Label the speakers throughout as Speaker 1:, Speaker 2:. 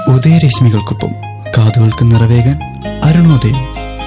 Speaker 1: ഉദയരശ്മികൾക്കൊപ്പം കാതുകൾക്ക് നിറവേകാൻ അരുണോദയം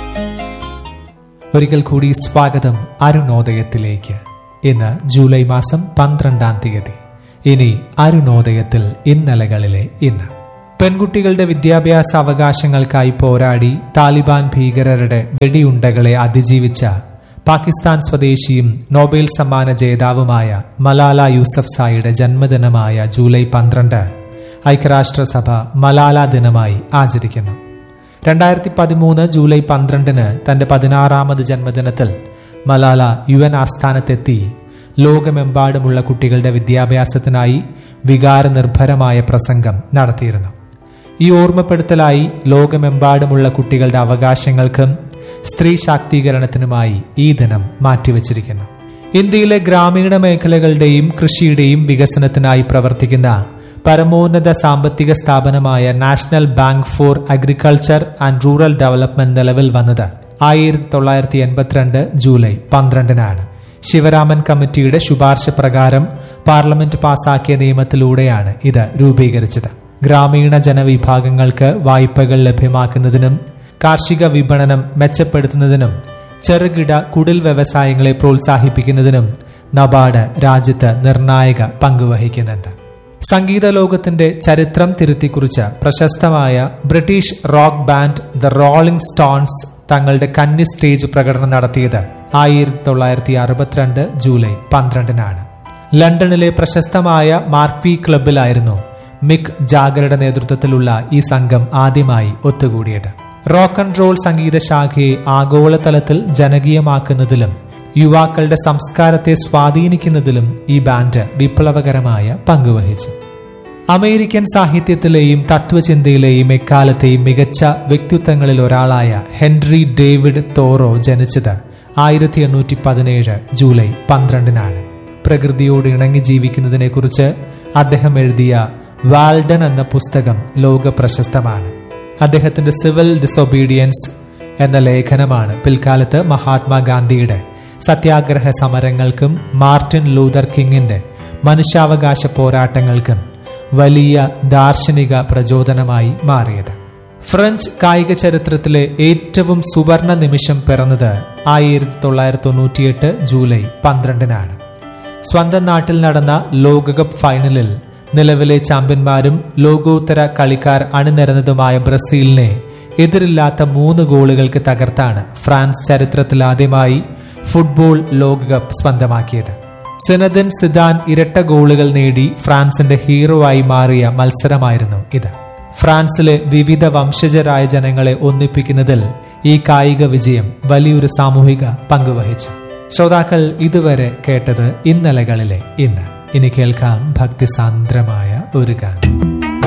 Speaker 2: ഒരിക്കൽ കൂടി സ്വാഗതം അരുണോദയത്തിലേക്ക് ഇന്ന് ജൂലൈ മാസം പന്ത്രണ്ടാം തീയതി ഇനി അരുണോദയത്തിൽ ഇന്നലകളിലെ ഇന്ന് പെൺകുട്ടികളുടെ വിദ്യാഭ്യാസ അവകാശങ്ങൾക്കായി പോരാടി താലിബാൻ ഭീകരരുടെ വെടിയുണ്ടകളെ അതിജീവിച്ച പാകിസ്ഥാൻ സ്വദേശിയും നോബൽ സമ്മാന ജേതാവുമായ മലാല യൂസഫ്സായുടെ ജന്മദിനമായ ജൂലൈ പന്ത്രണ്ട് ഐക്യരാഷ്ട്രസഭ മലാല ദിനമായി ആചരിക്കുന്നു രണ്ടായിരത്തി പതിമൂന്ന് ജൂലൈ പന്ത്രണ്ടിന് തന്റെ പതിനാറാമത് ജന്മദിനത്തിൽ മലാല യു എൻ ആസ്ഥാനത്തെത്തി ലോകമെമ്പാടുമുള്ള കുട്ടികളുടെ വിദ്യാഭ്യാസത്തിനായി വികാരനിർഭരമായ പ്രസംഗം നടത്തിയിരുന്നു ഈ ഓർമ്മപ്പെടുത്തലായി ലോകമെമ്പാടുമുള്ള കുട്ടികളുടെ അവകാശങ്ങൾക്കും സ്ത്രീ ശാക്തീകരണത്തിനുമായി ഈ ദിനം മാറ്റിവച്ചിരിക്കുന്നു ഇന്ത്യയിലെ ഗ്രാമീണ മേഖലകളുടെയും കൃഷിയുടെയും വികസനത്തിനായി പ്രവർത്തിക്കുന്ന പരമോന്നത സാമ്പത്തിക സ്ഥാപനമായ national bank for agriculture and rural development നിലവിൽ വന്നത് ആയിരത്തി തൊള്ളായിരത്തി എൺപത്തിരണ്ട് ജൂലൈ പന്ത്രണ്ടിനാണ് ശിവരാമൻ കമ്മിറ്റിയുടെ ശുപാർശ പ്രകാരം പാർലമെന്റ് പാസാക്കിയ നിയമത്തിലൂടെയാണ് ഇത് രൂപീകരിച്ചത് ഗ്രാമീണ ജനവിഭാഗങ്ങൾക്ക് വായ്പകൾ ലഭ്യമാക്കുന്നതിനും കാർഷിക വിപണനം മെച്ചപ്പെടുത്തുന്നതിനും ചെറുകിട കുടിൽ വ്യവസായങ്ങളെ പ്രോത്സാഹിപ്പിക്കുന്നതിനും നബാർഡ് രാജ്യത്ത് നിർണായക പങ്കുവഹിക്കുന്നുണ്ട് സംഗീത ലോകത്തിന്റെ ചരിത്രം തിരുത്തിക്കുറിച്ച പ്രശസ്തമായ British rock band the Rolling Stones തങ്ങളുടെ കന്നി സ്റ്റേജ് പ്രകടനം നടത്തിയത് ആയിരത്തി തൊള്ളായിരത്തി അറുപത്തിരണ്ട് ജൂലൈ പന്ത്രണ്ടിനാണ് ലണ്ടനിലെ പ്രശസ്തമായ മാർക്വി ക്ലബിലായിരുന്നു മിക് ജാഗറുടെ നേതൃത്വത്തിലുള്ള ഈ സംഘം ആദ്യമായി ഒത്തുകൂടിയത് റോക്ക് ആൻഡ് റോൾ സംഗീത ശാഖയെ ആഗോളതലത്തിൽ ജനകീയമാക്കുന്നതിലും യുവാക്കളുടെ സംസ്കാരത്തെ സ്വാധീനിക്കുന്നതിലും ഈ ബാൻഡ് വിപ്ലവകരമായ പങ്കുവഹിച്ചു അമേരിക്കൻ സാഹിത്യത്തിലെയും തത്വചിന്തയിലെയും എക്കാലത്തെയും മികച്ച വ്യക്തിത്വങ്ങളിൽ ഒരാളായ ഹെൻറി ഡേവിഡ് തോറോ ജനിച്ചത് ആയിരത്തി എണ്ണൂറ്റി പതിനേഴ് ജൂലൈ പന്ത്രണ്ടിനാണ് പ്രകൃതിയോട് ഇണങ്ങി ജീവിക്കുന്നതിനെക്കുറിച്ച് അദ്ദേഹം എഴുതിയ വാൽഡൻ എന്ന പുസ്തകം ലോക പ്രശസ്തമാണ് അദ്ദേഹത്തിന്റെ സിവിൽ ഡിസൊബീഡിയൻസ് എന്ന ലേഖനമാണ് പിൽക്കാലത്ത് മഹാത്മാഗാന്ധിയുടെ സത്യാഗ്രഹ സമരങ്ങൾക്കും മാർട്ടിൻ ലൂതർ കിങ്ങിന്റെ മനുഷ്യാവകാശ പോരാട്ടങ്ങൾക്കും വലിയ ദാർശനിക പ്രചോദനമായി മാറിയത് ഫ്രഞ്ച് കായിക ചരിത്രത്തിലെ ഏറ്റവും സുവർണ നിമിഷം പിറന്നത് ആയിരത്തി തൊള്ളായിരത്തി തൊണ്ണൂറ്റിയെട്ട് ജൂലൈ പന്ത്രണ്ടിനാണ് സ്വന്തം നാട്ടിൽ നടന്ന ലോകകപ്പ് ഫൈനലിൽ നിലവിലെ ചാമ്പ്യന്മാരും ലോകോത്തര കളിക്കാർ അണിനിരന്നതുമായ ബ്രസീലിനെ എതിരില്ലാത്ത മൂന്ന് ഗോളുകൾക്ക് തകർത്താണ് ഫ്രാൻസ് ചരിത്രത്തിൽ ആദ്യമായി ഫുട്ബോൾ ലോകകപ്പ് സ്വന്തമാക്കിയത് സിനദിൻ സിദാൻ ഇരട്ട ഗോളുകൾ നേടി ഫ്രാൻസിന്റെ ഹീറോ ആയി മാറിയ മത്സരമായിരുന്നു ഇത് ഫ്രാൻസിലെ വിവിധ വംശജരായ ജനങ്ങളെ ഒന്നിപ്പിക്കുന്നതിൽ ഈ കായിക വിജയം വലിയൊരു സാമൂഹിക പങ്കുവഹിച്ചു ശ്രോതാക്കൾ ഇതുവരെ കേട്ടത് ഇന്നലകളിലെ ഇന്ന് ഇനി കേൾക്കാം ഭക്തിസാന്ദ്രമായ ഒരു ഗാനം